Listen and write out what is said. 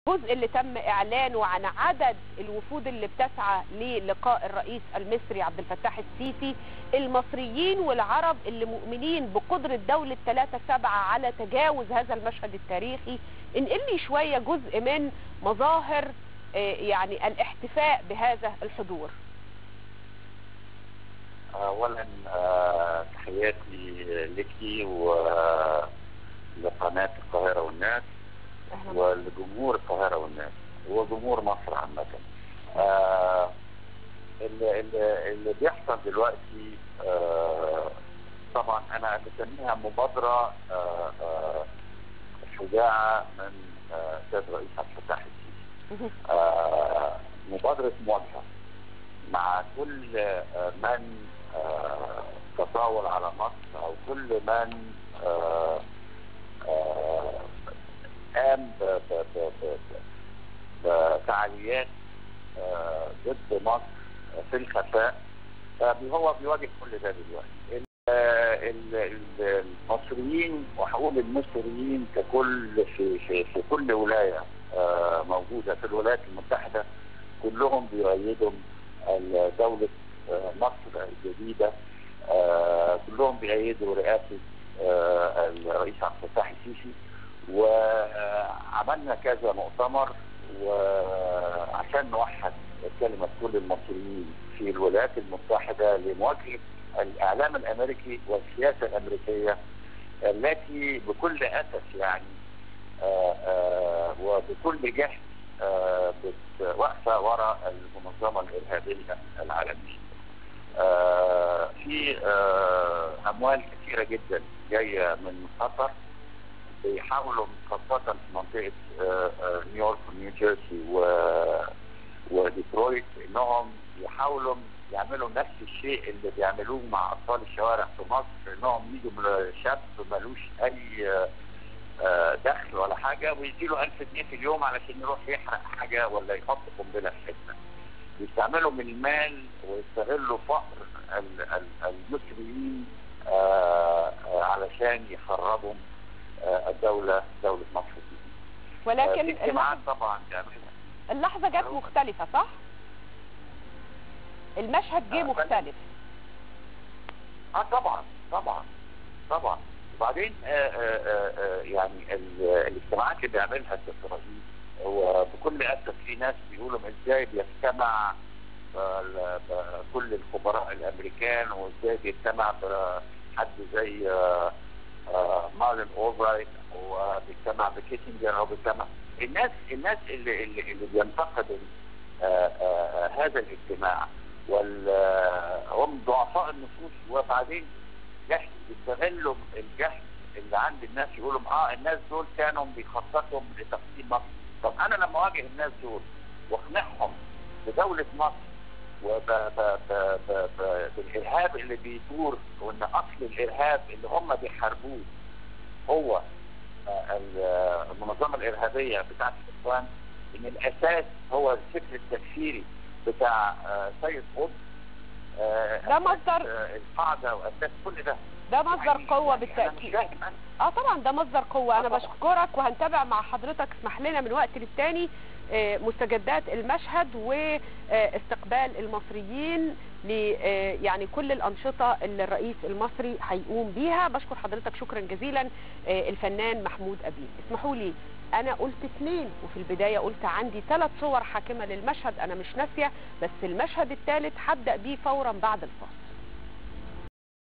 الجزء اللي تم اعلانه عن عدد الوفود اللي بتسعى للقاء الرئيس المصري عبد الفتاح السيسي المصريين والعرب اللي مؤمنين بقدرة دولة 3 7 على تجاوز هذا المشهد التاريخي انقل لي شوية جزء من مظاهر آه، يعني الاحتفاء بهذا الحضور اولا آه، تحياتي لك ولقناه القاهره والناس اهلا ولجمهور القاهره والناس وجمهور مصر عامه آه، اللي, اللي, اللي بيحصل دلوقتي آه، طبعا انا بسميها مبادره آه، آه، شجاعه من آه، السيد الرئيس عبد الفتاح السيسي آه، مبادرة مواجهة مع كل آه، من آه، تطاول على مصر أو كل من آه، آه، قام ب- ب- ب- ب- بفعاليات آه، ضد مصر في الخفاء فهو بيواجه كل ده دلوقتي ال- ال- ال- المصريين وهقول المصريين ككل في في في كل ولايه آه، موجوده في الولايات المتحده كلهم بيؤيدوا ال- دولة آه، مصر الجديدة آه، كلهم بيؤيدوا رئاسة آه، الرئيس عبد الفتاح السيسي وعملنا كذا مؤتمر وعشان نوحد كلمة كل المصريين في الولايات المتحدة لمواجهة الإعلام الأمريكي والسياسة الأمريكية التي بكل أسف يعني آه، آه، وبكل جهد آه، بت- واقفه وراء المنظمه الارهابيه العالميه. آه، في آه، اموال كثيره جدا جايه من قطر بيحاولوا خاصه في منطقه آه، آه، نيويورك ونيوجيرسي و- وديترويت انهم يحاولوا يعملوا نفس الشيء اللي بيعملوه مع اطفال الشوارع في مصر انهم يجوا من شاب ملوش اي آه، آه، دخل ولا حاجه ويديله 1000 جنيه في اليوم علشان يروح يحرق حاجه ولا يحط قنبله في حته. بيستعملوا من المال ويستغلوا فقر ال- ال- المصريين آه، آه، علشان يخربوا آه، الدوله دوله مصر دي. آه، ولكن في اجتماعات اللحظة, طبعا بيعملها. اللحظة جت مختلفة صح؟ المشهد جه آه، مختلف اه طبعا طبعا طبعا وبعدين آه آه آه آه، يعني ال- الاجتماعات اللي بيعملها السيد رهيب هو بكل اسف في ناس بيقولوا ازاي بيجتمع ب- ب- كل الخبراء الامريكان وازاي بيجتمع بحد زي آه، آه، مارلين اولبرايت وبيجتمع بكيسنجر او بيجتمع الناس الناس اللي اللي, اللي بينتقدوا آه، آه، آه، هذا الاجتماع وال هم ضعفاء النفوس وبعدين جهل بيستغلوا الجهل اللي عند الناس يقولوا اه الناس دول كانوا بيخططوا لتقسيم مصر طب انا لما اواجه الناس دول واقنعهم بدولة مصر وبالارهاب اللي بيدور وان اصل الارهاب اللي هم بيحاربوه هو آه، ال- المنظمه الارهابيه بتاعت الاخوان ان الاساس هو الفكر التكفيري بتاع آه، سيد قطب آه، ده أساس، مصدر- آه، القاعده واساس كل ده ده مصدر يعني- قوة يعني أنا مش بالتأكيد فاهم أنا. اه طبعا ده مصدر قوة انا طبعاً. بشكرك وهنتابع مع حضرتك اسمح لنا من وقت للتاني آه، مستجدات المشهد واستقبال المصريين ل آه، يعني كل الأنشطة اللي الرئيس المصري هيقوم بيها بشكر حضرتك شكرا جزيلا آه، الفنان محمود أبيل اسمحوا لي أنا قلت اثنين وفي البداية قلت عندي ثلاث صور حاكمة للمشهد أنا مش ناسية بس المشهد الثالث هبدأ بيه فورا بعد الفاصل